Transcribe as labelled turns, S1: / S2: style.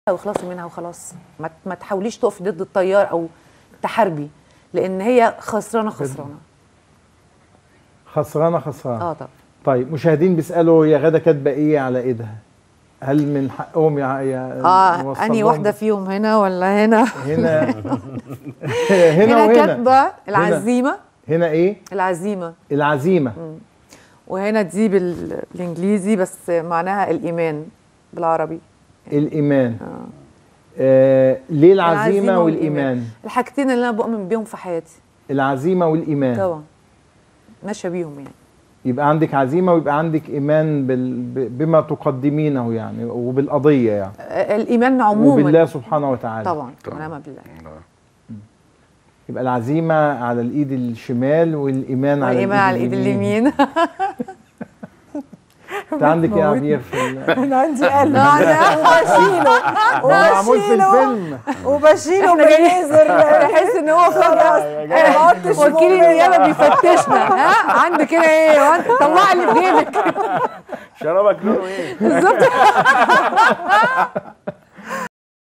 S1: واخلصي منها وخلاص ما ما تحاوليش تقفي ضد التيار او تحاربي لان هي خسرانه خسرانه
S2: خسرانه خسرانه
S1: اه طبعا
S2: طيب مشاهدين بيسالوا يا غدا كاتبه ايه على ايدها هل من حقهم يا يا
S1: اه
S2: نوصل
S1: اني
S2: لهم؟
S1: واحده فيهم هنا ولا هنا
S2: هنا هنا
S1: هنا
S2: وهنا
S1: كاتبه العزيمه
S2: هنا ايه
S1: العزيمه
S2: العزيمه
S1: وهنا دي بال- بالانجليزي بس معناها الايمان بالعربي
S2: الايمان آه ليه العزيمه
S1: العزيمة
S2: والايمان
S1: الحاجتين اللي انا بؤمن بيهم في حياتي
S2: العزيمه والايمان
S1: طبعا ماشيه بيهم يعني
S2: يبقى عندك عزيمه ويبقى عندك ايمان بال... ب- بما تقدمينه يعني وبالقضيه يعني
S1: آه، الايمان عموما
S2: وبالله سبحانه وتعالى
S1: طبعا
S3: طبعاً.
S1: ونعم بالله
S2: يبقى العزيمه على الايد الشمال والايمان على
S1: والايمان على الايد اليمين
S2: انت عندك ايه يا عبير في ال...
S4: انا عندي قلب
S1: وبشيله
S2: هو معمول في
S4: وبشيله
S2: الفيلم
S4: وبشيله
S1: احنا جايين
S4: بالليزر
S1: تحس ان هو فجاه
S4: ما عدتش
S1: وكيل
S4: مؤمنة.
S1: النيابه بيفتشنا ها عندك هنا ايه هو انت طلع اللي في جيبك
S3: شرابك لونه ايه؟
S1: بالظبط